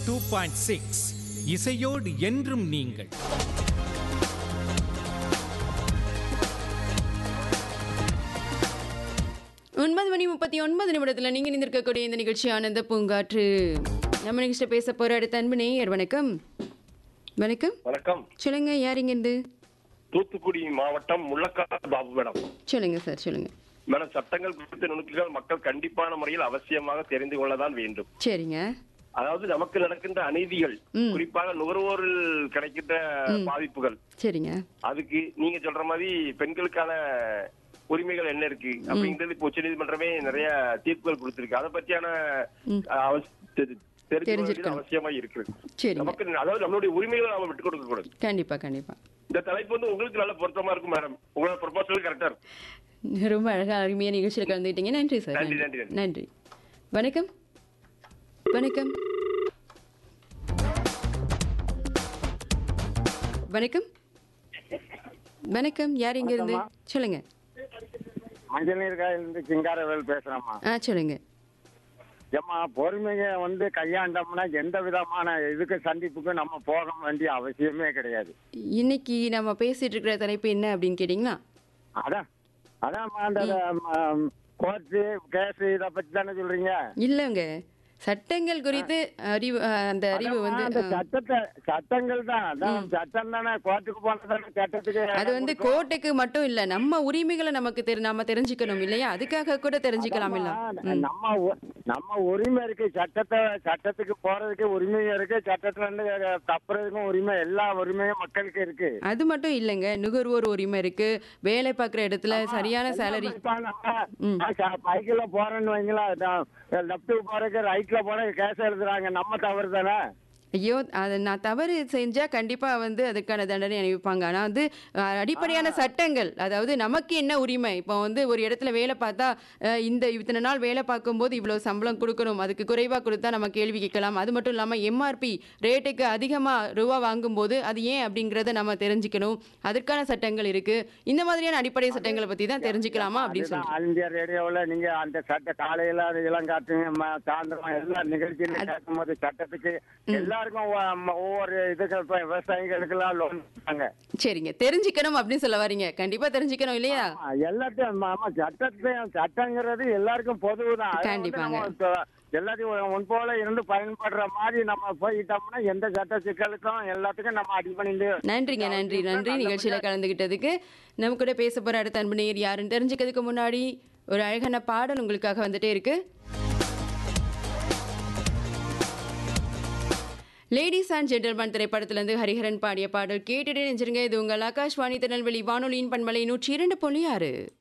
Two point six இசையோடு என்றும் நீங்கள் ஒன்பது மணி முப்பத்தி ஒன்பது நிமிடத்தில் நீங்கள் நிந்திருக்கக்கூடிய இந்த நிகழ்ச்சி ஆனந்த பூங்காற்று நம்ம நிகழ்ச்சியில பேச போற அடுத்த அன்பு நேயர் வணக்கம் வணக்கம் வணக்கம் சொல்லுங்க யார் இங்கேருந்து தூத்துக்குடி மாவட்டம் முள்ளக்காடு பாபு மேடம் சொல்லுங்க சார் சொல்லுங்க மேடம் சட்டங்கள் குறித்த நுணுக்குகள் மக்கள் கண்டிப்பான முறையில் அவசியமாக தெரிந்து கொள்ளதான் வேண்டும் சரிங்க அதாவது நமக்கு நடக்கின்ற அநீதிகள் குறிப்பாக நுகர்வோரில் கிடைக்கின்ற பாதிப்புகள் சரிங்க அதுக்கு நீங்க சொல்ற மாதிரி பெண்களுக்கான உரிமைகள் என்ன இருக்கு அப்படிங்கிறது இப்போ உச்சநீதிமன்றமே நிறைய தீர்ப்புகள் கொடுத்திருக்கு அதை பற்றியான அவஸ்- தெரி- தெரிந்து கொள்ள வேண்டியது தெரிஞ்சிருக்கணும். அவசியமா இருக்கு சரிங்க நமக்கு அதாவது நம்மளுடைய உரிமைகளை நாம விட்டு கொடுக்க கூடாது கண்டிப்பா கண்டிப்பா இந்த தலைப்பு வந்து உங்களுக்கு நல்ல பொருத்தமா இருக்கும் மேடம் உங்களோட ப்ரொபோசல் கரெக்டா இருக்கும் ரொம்ப அழகா அருமையா நிகழ்ச்சியில் கலந்துக்கிட்டீங்க நன்றி சார் நன்றி, நன்றி நன்றி, நன்றி வணக்கம் வணக்கம் வணக்கம் வணக்கம் யார் இங்க இருந்து சொல்லுங்க மஞ்சள் நீர் காயிலிருந்து சிங்காரவேல் பேசுறேம்மா ஆ சொல்லுங்க ஏம்மா பொறுமையை வந்து கையாண்டோம்னா எந்த விதமான இதுக்கு சந்திப்புக்கும் நம்ம போக வேண்டிய அவசியமே கிடையாது இன்னைக்கு நம்ம பேசிட்டு இருக்கிற தலைப்பு என்ன அப்படின்னு கேட்டிங்களா அதான் அதான்மா அந்த கோர்ட்டு கேஸ் இதை பத்தி தானே சொல்றீங்க இல்லைங்க சட்டங்கள் குறித்து அறிவு அ, அந்த அறிவு அதாம்மா, வந்து அந்த ஆ. சட்டத்தை சட்டங்கள் தான் அதான் சட்டம் தானே கோர்ட்டுக்கு போனதானே சட்டத்துக்கு அது வந்து கோர்ட்டுக்கு மட்டும் இல்ல நம்ம உரிமைகளை நமக்கு தெரி நாம தெரிஞ்சுக்கணும் இல்லையா அதுக்காக கூட தெரிஞ்சுக்கலாம் இல்ல அதாம்மா, நம்ம உ- நம்ம உரிமை இருக்கு சட்டத்தை சட்டத்துக்கு போறதுக்கு உரிமை இருக்கு சட்டத்துல இருந்து தப்புறதுக்கும் உரிமை எல்லா உரிமையும் மக்களுக்கு இருக்கு அது மட்டும் இல்லைங்க நுகர்வோர் உரிமை இருக்கு வேலை பார்க்குற இடத்துல சரியான சேலரி பைக்கில் போறேன்னு வைங்களா லெப்ட்டுக்கு போறதுக்கு ரைட்ல போற கேஸ் எழுதுறாங்க நம்ம தவறு தானே ஐயோ அதை நான் தவறு செஞ்சா கண்டிப்பா வந்து அதுக்கான தண்டனை அணிவிப்பாங்க ஆனா வந்து அஹ், அடிப்படையான சட்டங்கள் அதாவது நமக்கு என்ன உரிமை இப்போ வந்து ஒரு இடத்துல வேலை பார்த்தா அஹ், இந்த இத்தனை நாள் வேலை பார்க்கும்போது இவ்வளவு சம்பளம் கொடுக்கணும் அதுக்கு குறைவா கொடுத்தா நம்ம கேள்வி கேட்கலாம் அது மட்டும் இல்லாம எம்ஆர்பி ரேட்டுக்கு அதிகமா ரூபா வாங்கும்போது அது ஏன் அப்படிங்கறத நம்ம தெரிஞ்சுக்கணும் அதற்கான சட்டங்கள் இருக்கு இந்த மாதிரியான அடிப்படை சட்டங்களை பத்தி தான் தெரிஞ்சுக்கலாமா அப்படின்னு அதுதான் சொல்றேன் ஆல் இந்தியா ரேடியோவில் நீங்க அந்த சட்ட காலையில அது இளம் காட்டுங்க ம- சாயந்தரம் எல்லா நிகழ்ச்சியிலும் கேட்கும் போது சட்டத்துக்கு எல்லாருக்கும் ஒ- ம- ஒவ்வொரு இதுக்கு இப்ப விவசாயிகளுக்கெல்லாம் லோன் கொடுத்தாங்க சரிங்க தெரிஞ்சுக்கணும் அப்படின்னு சொல்ல வரீங்க கண்டிப்பா தெரிஞ்சுக்கணும் இல்லையா ஆமா, எல்லாத்தையும் ஆமா சட்டத்தையும் சட்டங்கிறது எல்லாருக்கும் பொதுவுதான் அதை வந்து கண்டிப்பாங்க. நம்ம இப்ப எல்லாத்தையும் முன் போல இருந்து பயன்படுற மாதிரி நம்ம போயிட்டோம்னா எந்த சட்ட சிக்கலுக்கும் எல்லாத்துக்கும் நம்ம அடிபணிந்து நன்றிங்க நன்றி நன்றி நிகழ்ச்சியில கலந்துகிட்டதுக்கு நம்ம கூட பேச போற அடுத்த அன்பு நேயர் யாருன்னு தெரிஞ்சுக்கிறதுக்கு முன்னாடி ஒரு அழகான பாடல் உங்களுக்காக வந்துட்டே இருக்கு லேடிஸ் அண்ட் ஜென்டல்மேன் திரைப்படத்திலிருந்து ஹரிஹரன் பாடிய பாடல் கேட்டுட்டே நெஞ்சிருங்க இது உங்கள் ஆகாஷ்வாணி திருநெல்வேலி வானொலியின் பண்பலை நூற்றி இரண்டு புள்ளி ஆறு